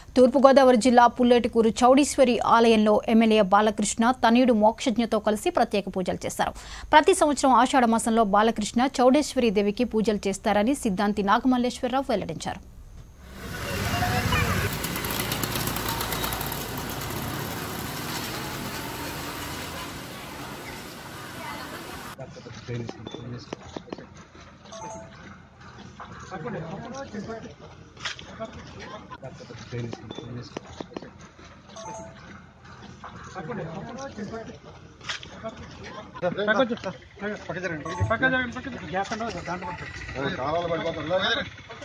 తూర్పుగోదావరి జిల్లా పుల్లేటికూరు చౌడీశ్వరి ఆలయంలో ఎమ్మెల్యే బాలకృష్ణ తనయుడు మోక్షజ్ఞతో కలిసి ప్రత్యేక పూజలు చేశారు ప్రతి సంవత్సరం ఆషాఢ మాసంలో బాలకృష్ణ చౌడేశ్వరి దేవికి పూజలు చేస్తారని సిద్ధాంతి నాగమల్లేశ్వరరావు వెల్లడించారు కాలాలు పడిపోతుంది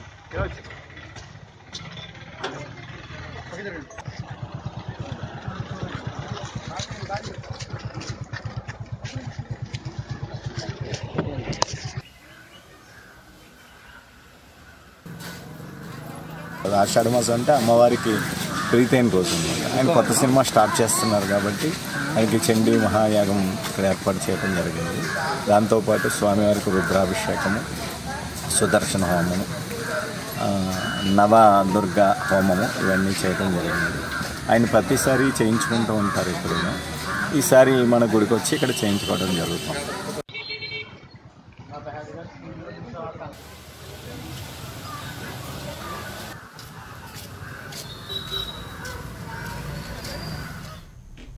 ఆషాఢ మాసం అంటే అమ్మవారికి ప్రీతైన రోజు అనమాట ఆయన కొత్త సినిమా స్టార్ట్ చేస్తున్నారు కాబట్టి ఆయనకి చండీ మహాయాగం ఇక్కడ ఏర్పాటు చేయడం జరిగింది దాంతోపాటు స్వామివారికి రుద్రాభిషేకము సుదర్శన హోమము ఆ, నవ దుర్గా హోమము ఇవన్నీ చేయడం జరిగింది ఆయన ప్రతిసారి చేయించుకుంటూ ఉంటారు ఎప్పుడైనా ఈసారి మన గుడికి వచ్చి ఇక్కడ చేయించుకోవడం జరుగుతుంది